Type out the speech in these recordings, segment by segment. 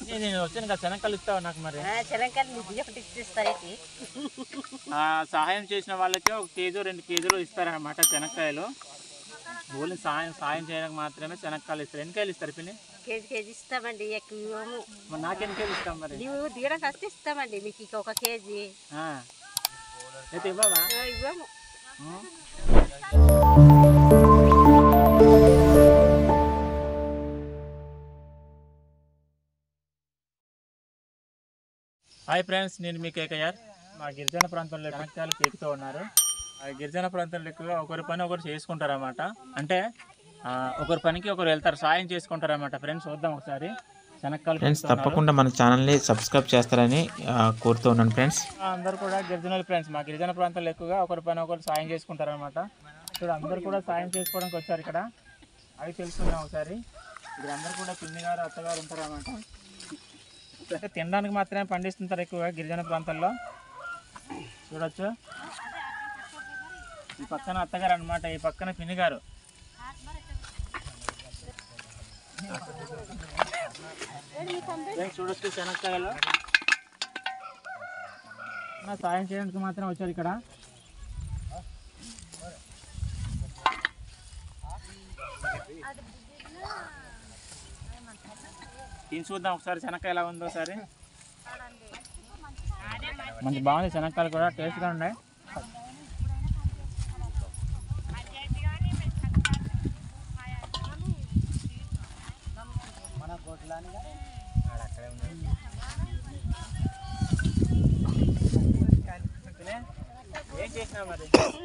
నేను నేను వచ్చాను కదా శనక్కలు ఇస్తావు నాకు మరి చిలంకాయలు నిధి ఒకటి ఇచ్చేస్తాయి ఆ, సహాయం చేసిన వాళ్ళకి ఒక కేజీ రెండు కేజీలు ఇస్తారనమాట శనక్కాయలు ఓన్లీ సాయం సాయం చేయడానికి మాత్రమే శనక్కాయలు ఇస్తారు ఎన్ని కాయలు ఇస్తారు పిన్ని కేజీ కేజీ ఇస్తామండి ఎక్కువ ఇవ్వము మరి నాకెన్ని కాయలు ఇస్తాం మరి నువ్వు దిగడం వస్తే ఇస్తామండి మీకు ఇక ఒక కేజీ ఆ. అయితే ఇవ్వవా ఆ, ఇవ్వము ఉం. హాయ్ ఫ్రెండ్స్ నేను మీ కేకయ్యార్ మా గిరిజన ప్రాంతంలో శనక్కాయలు పీకుతూ ఉన్నారు ఆ గిరిజన ప్రాంతంలో ఎక్కువగా ఒకరి పని ఒకరు చేసుకుంటారు అన్నమాట అంటే ఆ, ఒకరి పనికి ఒకరు వెళ్తారు సాయం చేసుకుంటారు అన్నమాట ఫ్రెండ్స్ చూద్దాం ఒకసారి శనక్కాయలు ఫ్రెండ్స్ పీకుతూ ఉన్నారు. తప్పకుండా మన ఛానల్ని సబ్స్క్రైబ్ చేస్తారని ఆ, కోరుతూ ఉన్నాను ఫ్రెండ్స్ అందరు కూడా గిరిజనుల ఫ్రెండ్స్ మా గిరిజన ప్రాంతాల్లో ఎక్కువగా ఒకరి పని ఒకరు సాయం చేసుకుంటారు అనమాట ఇక్కడ అందరు కూడా సాయం చేసుకోవడానికి వచ్చారు ఇక్కడ అవి తెలుసుకుందాం ఒకసారి ఇక్కడ అందరు కూడా పిన్ని గారు అత్తగారు ఉంటారు అనమాట అంటే తినడానికి మాత్రమే పండిస్తుంటారు ఎక్కువగా గిరిజన ప్రాంతాల్లో చూడొచ్చు ఈ పక్కన అత్తగారు అనమాట ఈ పక్కన పిన్ని గారు ఫ్రెండ్స్ చూడొచ్చు శనక్కాయలు నా సాయం చేయడానికి మాత్రం వచ్చారు ఇక్కడ తిని చూద్దాం ఒకసారి శనక్కాయ ఎలా ఉందో ఒకసారి మంచి బాగుంది శనక్కాయలు కూడా టేస్ట్గా ఉన్నాయి ఏం చేసినా మరి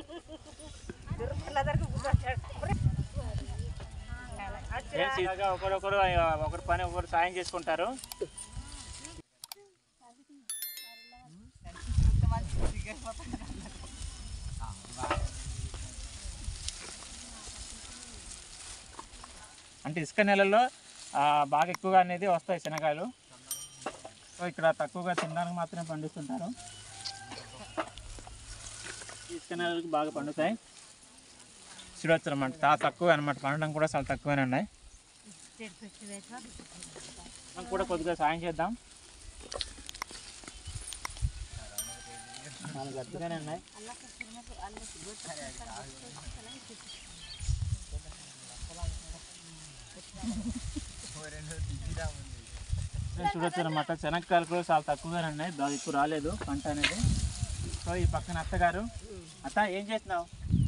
ఫ్రెండ్స్ ఇలాగా ఒకరొకరు ఒకరు పని ఒకరు సాయం చేసుకుంటారు అంటే ఇసుక నెలల్లో ఆ, బాగా ఎక్కువగా అనేది వస్తాయి శనగాయలు సో ఇక్కడ తక్కువగా తినడానికి మాత్రమే పండిస్తుంటారు ఇసుక నెలలకు బాగా పండుతాయి చూడవచ్చు అనమాట చాలా తక్కువ అనమాట పండడం కూడా చాలా తక్కువనే ఉన్నాయి మనం కూడా కొద్దిగా సాయం చేద్దాం చాలా గట్టిగానే ఉన్నాయి చూడొచ్చు అనమాట శనక్కాయలు కూడా చాలా తక్కువగానే ఉన్నాయి బాగా ఎక్కువ రాలేదు పంట అనేది సో ఈ పక్కన అత్తగారు అత్త ఏం చేస్తున్నావు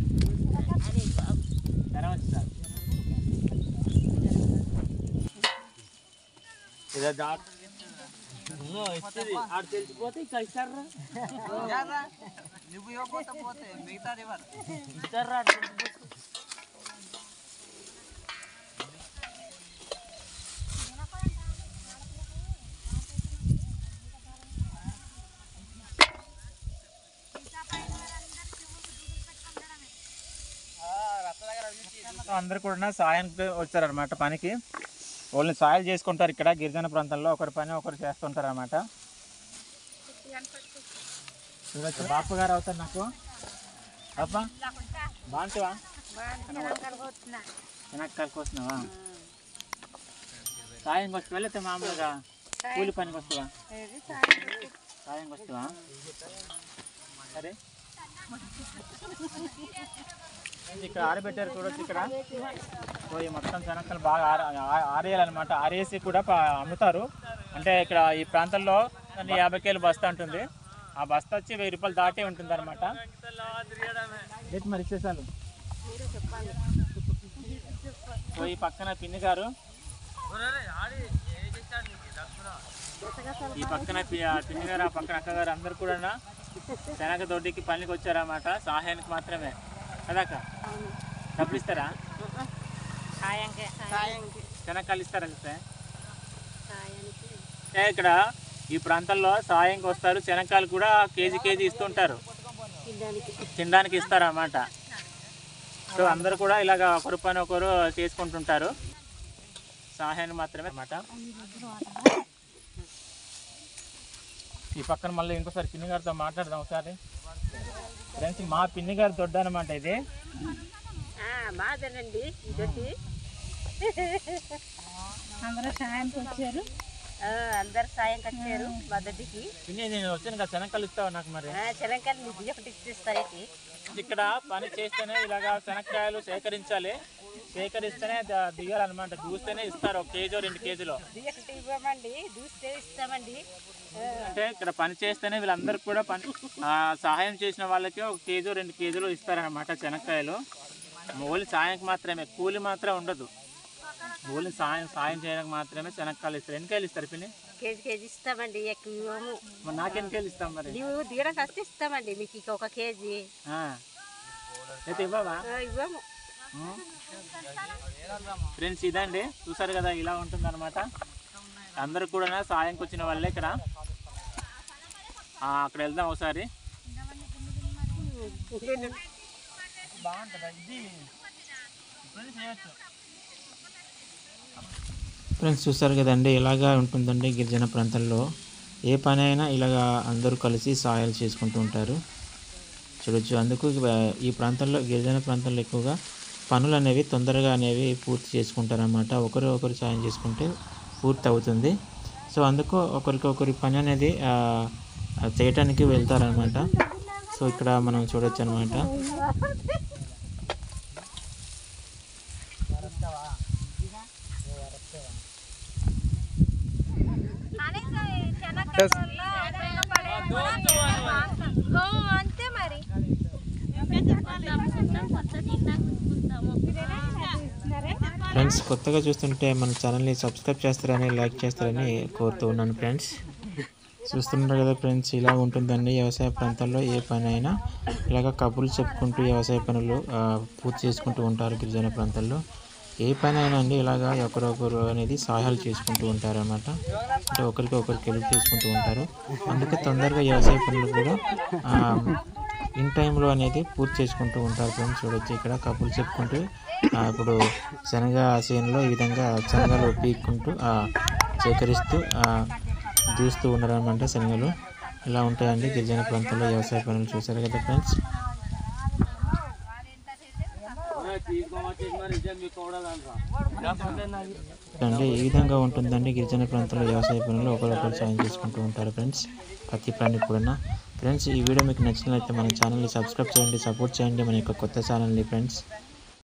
జ్వరం వచ్చిందా ఇదే డాక్టర్ ఆడు తెలిసిపోతే ఇక్కడ ఇస్తారా నువ్వు ఇవ్వకపోతే పోతే మిగతాది ఇవ్వరు ఇస్తారా అందరు కూడా సాయానికి వచ్చారనమాట పనికి ఓన్లీ సాయాలు చేసుకుంటారు ఇక్కడ గిరిజన ప్రాంతాల్లో ఒకరి పని ఒకరు చేస్తుంటారు అనమాట చూడొచ్చు బాపు గారు అవుతారు నాకు అబ్బా బాగుంటావా శనక్కాయలు కోసినావా సాయంకి వస్తావా లేకపోతే మామూలుగా కూలి పనికి వస్తావా సాయంకి వస్తావా సరే ఇక్కడ ఆరబెట్టారు చూడొచ్చు ఇక్కడ సో ఈ మొత్తం శనక్కలు బాగా ఆర ఆ- ఆరేయాలన్నమాట ఆరేసి కూడా ప- అమ్ముతారు అంటే ఇక్కడ ఈ ప్రాంతంలో దాన్ని యాభై కేలు బస్తా ఉంటుంది ఆ బస్తా వచ్చి వెయ్యి రూపాయలు దాటే ఉంటుంది అనమాట మరి ఇచ్చేసాలు సో ఈ పక్కన పిన్ని గారు ఈ పక్కన పి- ఆ పిన్ని గారు ఆ పక్కన అక్క గారు అందరు కూడా శనగ దొడ్డికి పనికి వచ్చారన్నమాట సహాయానికి మాత్రమే కదాక డబ్బులు ఇస్తారా సాయంకి సాయంకి శనగకాయలు ఇస్తారా సార్ సాయానికి అంటే ఇక్కడ ఈ ప్రాంతాల్లో సాయంకి వస్తారు శనగకాయలు కూడా కేజీ కేజీ ఇస్తుంటారు తినడానికి తినడానికి ఇస్తారు అన్నమాట సో అందరూ కూడా ఇలాగ ఒకరి పని ఒకరు చేసుకుంటుంటారు సహాయాన్ని మాత్రమే అన్నమాట ఈ పక్కన మళ్ళీ ఇంకోసారి పిన్ని గారితో మాట్లాడదాం ఒకసారి ఫ్రెండ్స్ మా పిన్ని గారి దొడ్డ అనమాట ఇది మాదేనండి ఇదొచ్చి అందరూ సాయంకి వచ్చారు ఆ, అందరు సాయం వచ్చారు మా దొడ్డికి పిన్ని నేను వచ్చాను కదా శనక్కలు ఇస్తావా నాకు మరి శనక్కాయలు నిధి ఒకటి ఇచ్చేస్తారు ఇక్కడ పని చేస్తేనే ఇలాగా శనక్కాయలు సేకరించాలి సేకరిస్తేనే ద- దిగాలన్నమాట చూస్తేనే ఇస్తారు ఒక కేజీ రెండు కేజీలో నిధి ఒకటి ఇవ్వమండి దూస్తే ఇస్తామండి ఆ, అంటే ఇక్కడ పని చేస్తేనే వీళ్ళందరికీ కూడా పని ఆ, సహాయం చేసిన వాళ్ళకి ఒక కేజీ రెండు కేజీలు ఇస్తారనమాట శనక్కాయలు ఓన్లీ సాయంకి మాత్రమే కూలి మాత్రం ఉండదు ఓన్లీ సాయం సాయం చేయడానికి మాత్రమే శనక్కాయలు ఇస్తారు ఎన్ని కాయలు ఇస్తారు పిన్ని కేజీ కేజీ ఇస్తామండి ఎక్కువ ఇవ్వము మరి నాకెన్ని కాయలు ఇస్తాం మరి నీవు దిగడానికి వస్తే ఇస్తామండి మీకు ఇక ఒక కేజీ ఆ. అయితే ఇవ్వవా ఆ, ఇవ్వము ఫ్రెండ్స్ ఇదండి చూసారు కదా ఇలా ఉంటుంది అనమాట అందరు కూడా సాయంకి వచ్చిన వాళ్ళే ఇక్కడ ఆ, అక్కడ వెళ్దాం ఒకసారి బాగుంటుందా ఇది ఇప్పుడు చేయొచ్చు ఫ్రెండ్స్ చూస్తారు కదండి ఇలాగా ఉంటుందండి గిరిజన ప్రాంతాల్లో ఏ పని అయినా ఇలాగా అందరూ కలిసి సహాయాలు చేసుకుంటూ ఉంటారు చూడొచ్చు అందుకు ఇవ- ఈ ప్రాంతాల్లో గిరిజన ప్రాంతాల్లో ఎక్కువగా పనులు అనేవి తొందరగా అనేవి పూర్తి చేసుకుంటారన్నమాట ఒకరు ఒకరు సాయం చేసుకుంటే పూర్తి అవుతుంది సో అందుకు ఒకరికి ఒకరి పని అనేది ఆ, ఆ, చేయటానికి వెళ్తారనమాట సో ఇక్కడ మనం చూడొచ్చు అనమాట అంతే మరి ఫ్రెండ్స్ కొత్తగా చూస్తుంటే మన ఛానల్ని సబ్స్క్రైబ్ చేస్తారని లైక్ చేస్తారని కోరుతూ ఉన్నాను ఫ్రెండ్స్ చూస్తున్నారు కదా ఫ్రెండ్స్ ఇలా ఉంటుందండి వ్యవసాయ ప్రాంతాల్లో ఏ పని అయినా ఇలాగ కబుర్లు చెప్పుకుంటూ వ్యవసాయ పనులు ఆ, పూర్తి చేసుకుంటూ ఉంటారు గిరిజన ప్రాంతాల్లో ఏ పని అయినా అండి ఇలాగా ఒకరొకరు అనేది సహాయాలు చేసుకుంటూ ఉంటారు అన్నమాట అంటే ఒకరికి ఒకరికి హెల్ప్ చేసుకుంటూ ఉంటారు అందుకే తొందరగా వ్యవసాయ పనులు కూడా ఆ, ఇన్ టైంలో అనేది పూర్తి చేసుకుంటూ ఉంటారు ఫ్రెండ్స్ చూడొచ్చు ఇక్కడ కబుర్లు చెప్పుకుంటూ ఆ, ఇప్పుడు శనగ చేనులో ఈ విధంగా శనగలు పీక్కుంటూ ఆ, సేకరిస్తూ ఆ, దూస్తూ ఉన్నారనమాట శనగలు ఇలా ఉంటాయండి గిరిజన ప్రాంతాల్లో వ్యవసాయ పనులు చూసారు కదా ఫ్రెండ్స్ అండి ఈ విధంగా ఉంటుందండి గిరిజన ప్రాంతాల్లో వ్యవసాయ పనులు ఒకరొకరు సాయం చేసుకుంటూ ఉంటారు ఫ్రెండ్స్ ప్రతి ప్రాణి కూడా ఫ్రెండ్స్ ఈ వీడియో మీకు నచ్చినట్లయితే మన ఛానల్ని సబ్స్క్రైబ్ చేయండి సపోర్ట్ చేయండి మన యొక్క కొత్త ఛానల్ని ఫ్రెండ్స్